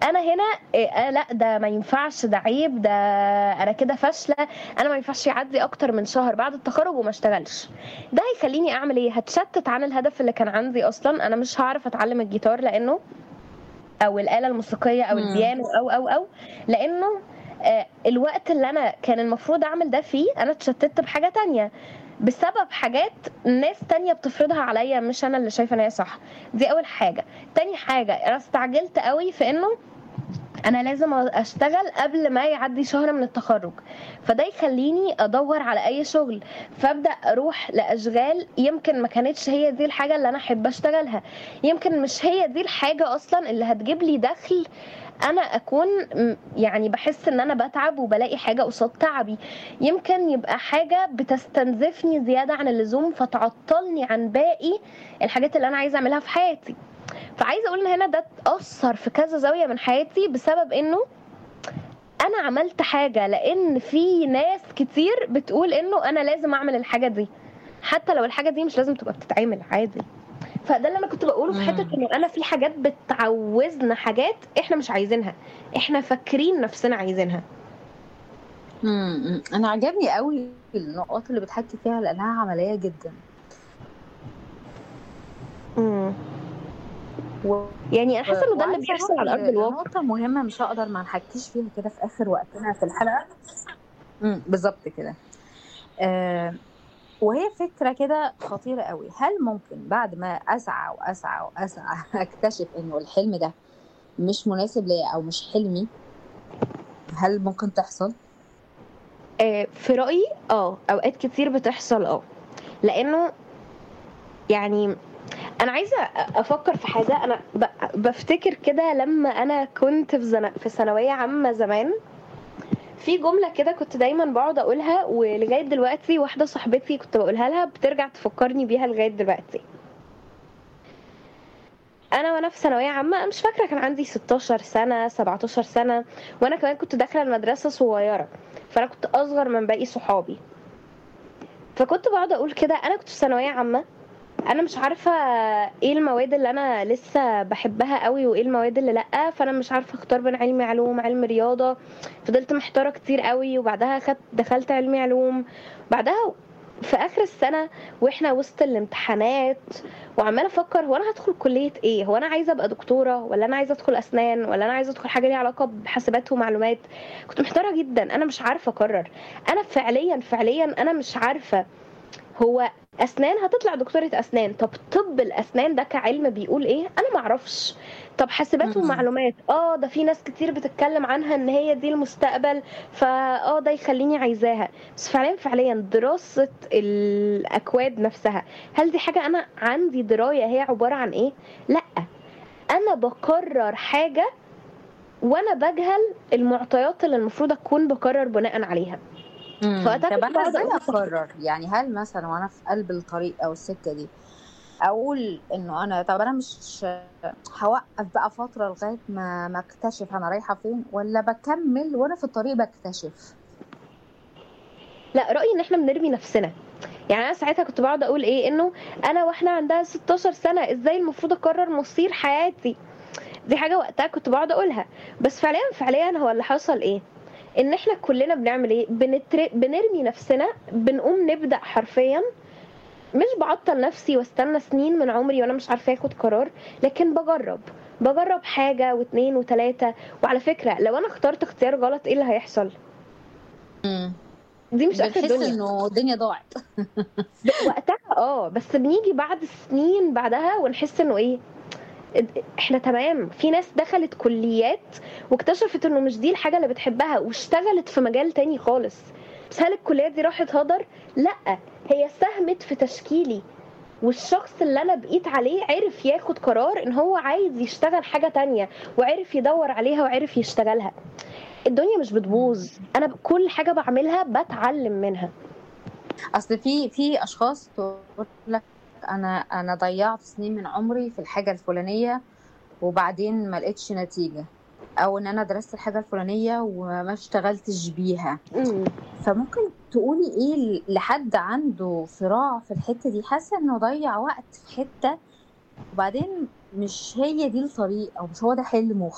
انا هنا إيه آه لا ده ما ينفعش ده عيب ده انا كده فاشله انا ما ينفعش يعدي اكتر من شهر بعد التخرج وما اشتغلش ده هيخليني اعمل ايه هتشتت عن الهدف اللي كان عندي اصلا انا مش هعرف اتعلم الجيتار لانه او الاله الموسيقيه او مم. البيانو او او او لانه آه، الوقت اللي انا كان المفروض اعمل ده فيه انا اتشتت بحاجه تانية بسبب حاجات ناس تانية بتفرضها عليا مش انا اللي شايفه ان هي صح دي اول حاجه تاني حاجه انا استعجلت قوي في انه انا لازم اشتغل قبل ما يعدي شهر من التخرج فده يخليني ادور على اي شغل فابدا اروح لاشغال يمكن ما كانتش هي دي الحاجه اللي انا احب اشتغلها يمكن مش هي دي الحاجه اصلا اللي هتجيب لي دخل انا اكون م- يعني بحس ان انا بتعب وبلاقي حاجه قصاد تعبي يمكن يبقى حاجه بتستنزفني زياده عن اللزوم فتعطلني عن باقي الحاجات اللي انا عايزه اعملها في حياتي فعايزه اقول ان هنا ده اتاثر في كذا زاويه من حياتي بسبب انه انا عملت حاجه لان في ناس كتير بتقول انه انا لازم اعمل الحاجه دي حتى لو الحاجه دي مش لازم تبقى بتتعمل عادي فده اللي انا كنت بقوله في حته مم. انه انا في حاجات بتعوزنا حاجات احنا مش عايزينها احنا فاكرين نفسنا عايزينها امم انا عجبني قوي النقاط اللي بتحكي فيها لانها عمليه جدا امم و... يعني انا حاسه انه ده اللي وعايزه بيحصل على اروح ارض الواقع لنقطه مهمه مش هقدر ما نحكيش فيها كده في اخر وقتنا في الحلقه امم بالظبط كده آه وهي فكره كده خطيره قوي هل ممكن بعد ما اسعى واسعى واسعى اكتشف انه الحلم ده مش مناسب ليا او مش حلمي هل ممكن تحصل آه، في رايي اه اوقات كتير بتحصل اه لانه يعني انا عايزه افكر في حاجه انا ب- بفتكر كده لما انا كنت في زن... في ثانويه عامه زمان في جمله كده كنت دايما بقعد اقولها ولغايه دلوقتي واحده صاحبتي كنت بقولها لها بترجع تفكرني بيها لغايه دلوقتي انا وانا في ثانويه عامه أنا مش فاكره كان عندي 16 سنه 17 سنه وانا كمان كنت داخله المدرسه صغيره فانا كنت اصغر من باقي صحابي فكنت بقعد اقول كده انا كنت في ثانويه عامه انا مش عارفه ايه المواد اللي انا لسه بحبها قوي وايه المواد اللي لا فانا مش عارفه اختار بين علمي علوم علم رياضه فضلت محتاره كتير قوي وبعدها خدت دخلت علمي علوم بعدها في اخر السنه واحنا وسط الامتحانات وعماله افكر هو انا هدخل كليه ايه هو انا عايزه ابقى دكتوره ولا انا عايزه ادخل اسنان ولا انا عايزه ادخل حاجه ليها علاقه بحاسبات ومعلومات كنت محتاره جدا انا مش عارفه اقرر انا فعليا فعليا انا مش عارفه هو اسنان هتطلع دكتوره اسنان طب طب الاسنان ده كعلم بيقول ايه انا ما اعرفش طب حاسبات مم. ومعلومات اه ده في ناس كتير بتتكلم عنها ان هي دي المستقبل فا اه ده يخليني عايزاها بس فعليا فعليا دراسه الاكواد نفسها هل دي حاجه انا عندي درايه هي عباره عن ايه لا انا بقرر حاجه وانا بجهل المعطيات اللي المفروض اكون بقرر بناء عليها امم فوقتها طب كنت انا بقعد ازاي اقول اقرر يعني هل مثلا وانا في قلب الطريق او السكه دي اقول انه انا طب انا مش هوقف بقى فتره لغايه ما ما اكتشف انا رايحه فين ولا بكمل وانا في الطريق بكتشف لا رايي ان احنا بنرمي نفسنا يعني انا ساعتها كنت بقعد اقول ايه انه انا واحنا عندها 16 سنه ازاي المفروض اقرر مصير حياتي دي حاجه وقتها كنت بقعد اقولها بس فعليا فعليا هو اللي حصل ايه ان احنا كلنا بنعمل ايه بنتر... بنرمي نفسنا بنقوم نبدا حرفيا مش بعطل نفسي واستنى سنين من عمري وانا مش عارفه اخد قرار لكن بجرب بجرب حاجه واتنين وتلاته وعلى فكره لو انا اخترت اختيار غلط ايه اللي هيحصل امم دي مش اخر بنحس الدنيا انه الدنيا ضاعت وقتها اه بس بنيجي بعد سنين بعدها ونحس انه ايه احنا تمام في ناس دخلت كليات واكتشفت انه مش دي الحاجه اللي بتحبها واشتغلت في مجال تاني خالص بس هل الكليات دي راحت هدر لا هي ساهمت في تشكيلي والشخص اللي انا بقيت عليه عرف ياخد قرار ان هو عايز يشتغل حاجه تانية وعرف يدور عليها وعرف يشتغلها الدنيا مش بتبوظ انا كل حاجه بعملها بتعلم منها اصل في في اشخاص تقول لك انا انا ضيعت سنين من عمري في الحاجه الفلانيه وبعدين ما لقيتش نتيجه او ان انا درست الحاجه الفلانيه وما اشتغلتش بيها امم فممكن تقولي ايه لحد عنده صراع في الحته دي حاسه انه ضيع وقت في حته وبعدين مش هي دي الطريق او مش هو ده حلمه